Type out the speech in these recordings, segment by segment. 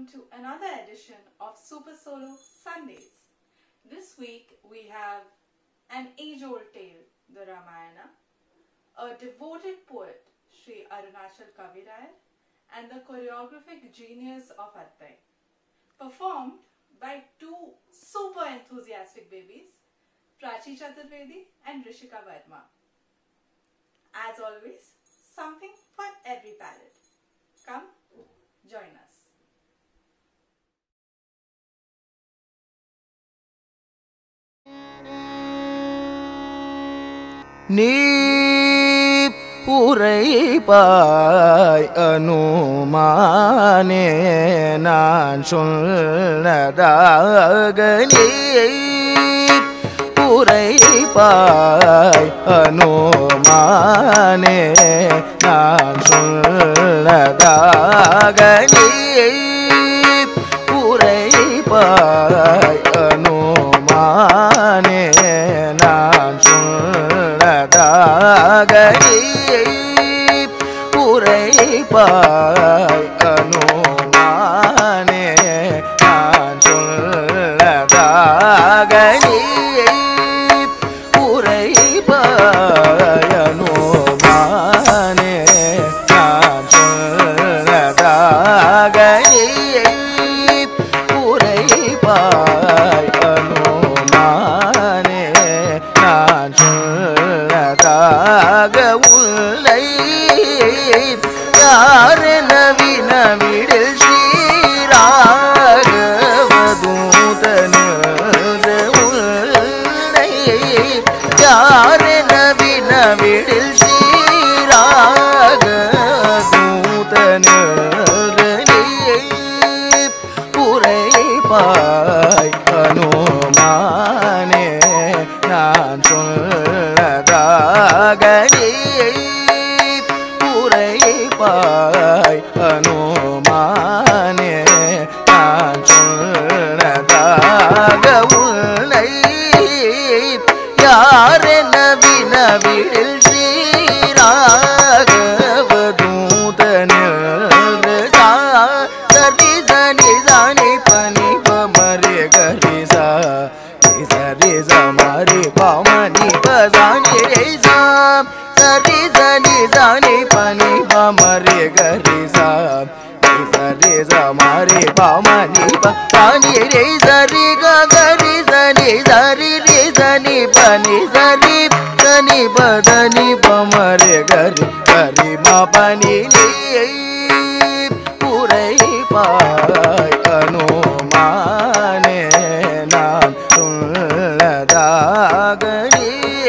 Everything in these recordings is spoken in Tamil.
to another edition of Super Solo Sundays. This week we have an age old tale, the Ramayana, a devoted poet, Sri Arunachal Kavirayar, and the choreographic genius of Attai, performed by two super enthusiastic babies, Prachi Chaturvedi and Rishika Verma. As always, something for every palate. Come, join us. நீ உரைப்பாய் அனுமானே நான் சொன்னதாக நீ உரைப்பாய் அனுமானே நான் சொன்னதாக நீ உரைப்பாய் அனுமானே நான் சொன்னதாக நீ உரைப்பாய் அனுமானே நான் சொல்லதாக நீ உரைப்பாய் அனுமானே நான் சொல்லதாக நீ உரைப்பாய் அனுமானே நான் சொல்லதாக உள்ளை யாரென வினவிடில் ஸ்ரீராகவதூதனு உள்ளை யாரென வினவிடில் ஸ்ரீராகதூதனு உரைப்பாய் அனுமானே நான் சொல்லதாக நீ உரைப்பாய் அனுமானே நான் சொல்லதாக உள்ளை யாரென வினவிடில் ஸ்ரீராகவதூதனில் சரி சனி சனி பனி பமரி கரி சா சரி சமரி பமனி பசானி ரே சாம் சரி சனி சனி பனி பமரி கரி சா சரி சமரி பமனி பசானி ரே சரி கரி சனி சரி ரே சனி பனி சரி சனி பதனி பமரி கரி கரி மா பனி நீ உரைப்பாய் அனுமானே நான் சொல்லதாக நீ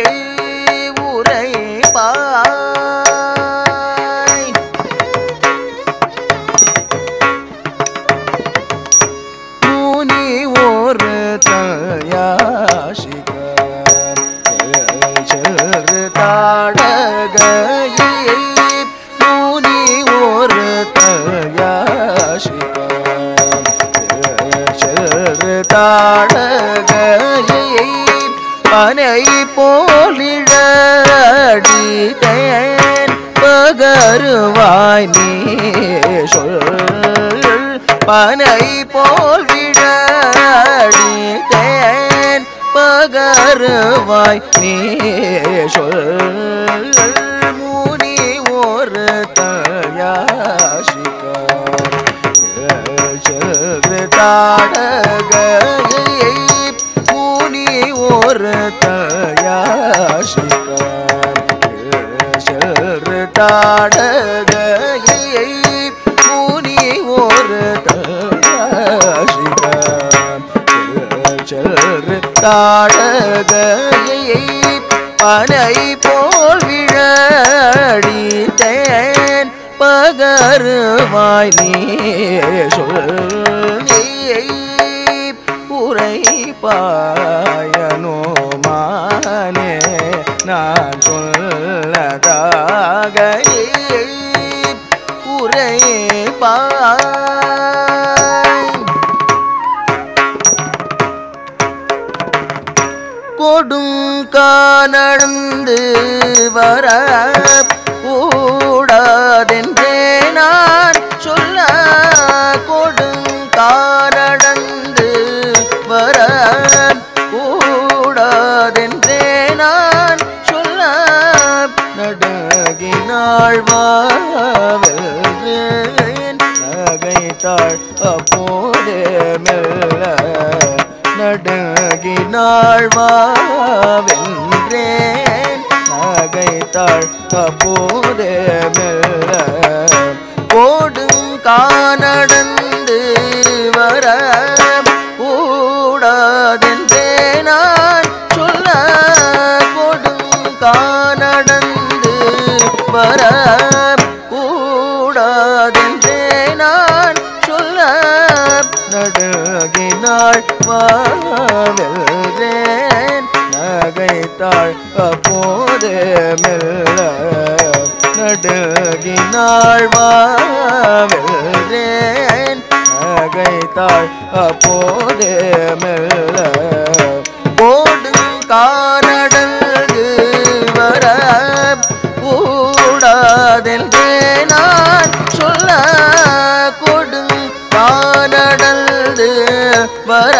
உரைப்பாய் முனி ஒரு தயாசிக செல்று தாடகையை முனி ஒரு தயாசிக செல்று தாடகையை பனை போலிழடித்தேன் பகருவாய் நீ சொல் பனை போல் விழடித்தேன் பகருவாய் நீ சொல் முனி ஒரு தயாசிக்க செல்று தாடகையை முனி ஒரு தயாசிக்க செல்று தாடகையை முனி ஒரு தயாசிக்க செல்று தாடகையை பனை போல் விழடித்தேன் பகருவாய் நீ சொல் நீ உரைப்பாயனோ மானே நான் சொல்லதாக நீ உரைப்பாய் கொடுங்கானடந்து வர கூடாதென்றே நான் சொல்ல கொடுங்க நகைத்தாள் அப்போதே மெல்ல நடுங்கினாள் வாவென்றேன் நகைத்தாள் அப்போதே மெல்ல ஓடுங்கானடந்து வர கூடாதென்றே நான் சொல்ல கொடுங்கானடந்து வர கூடாதென்றே நான் சொல்ல நடுகினாள் வாவெல்றேன் நகைத்தாள் அப்போதே மெல்ல நடுகினாள் வாவெல்றேன் நகைத்தாள் அப்போதே மெல்ல ஓடுங்கானடங்கு வர கூடாதென்றே நான் சொல்ல கொடுங்கானடந்து வர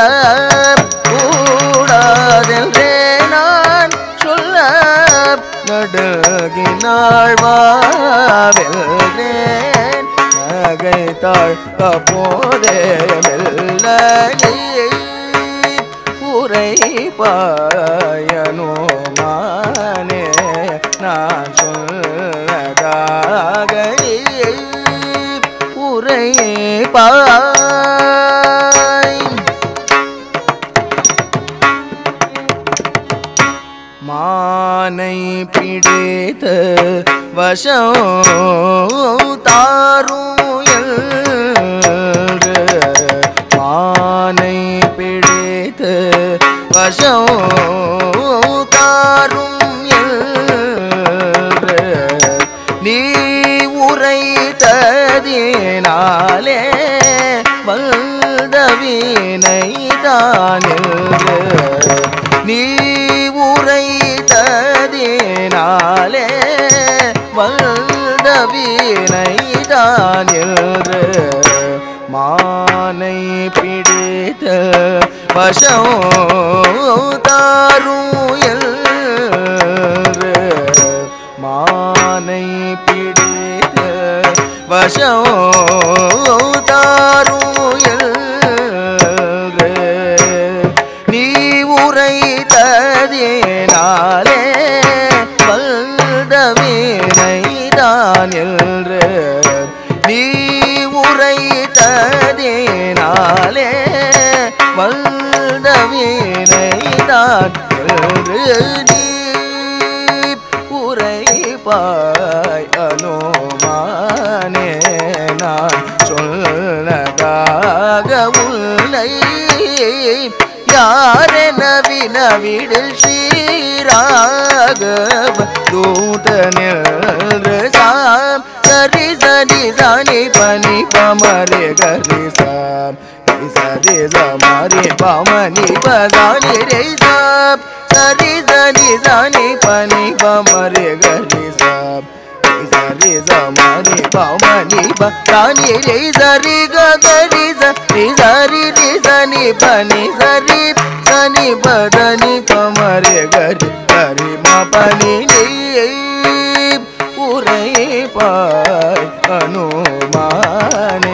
கூடாதென்றே நான் சொல்ல நடுகினாள் வாவெல்றேன் நகைத்தாள் அப்போதே மெல்ல உரை பாயனோ மானே நான் சொல்லதாக உரை பாய் மானை பிடித்த வசம் தாரும் என்று மானை பிடித்த வசம் தாரும் என்று நீ உரைத்ததினாலே வந்தவினை தானின்று நீ உரைத்ததினாலே வந்தவினை தானின்று மானை பிடித்த வசம் தாரும் என்று மானை பிடித்த வசம் தாரும் என்று நீ உரைத்ததினாலே வந்தவினை தான் என்று நீ உரைத்ததினாலே வந்தவினை தான் என்று நீ உரைப்பாய் அனுமானே நான் சொன்னதாக உன்னை யாரென வினவிடில் ஸ்ரீராகவ தூதனில் சாம் சரி சரி சனி பனி பமரே கரி சாம் சரி சமரி பமனி பதானி ரே சாம் சரி சரி சனி பனி பமரே கரி சாம் சரி சமரி பமனி பதானி ரே சரி கரி சரி சரி ரி சனி பனி சரி சனி பதனி பமரே கரி கரி ம பனி நீ உரை பாய் அனுமானே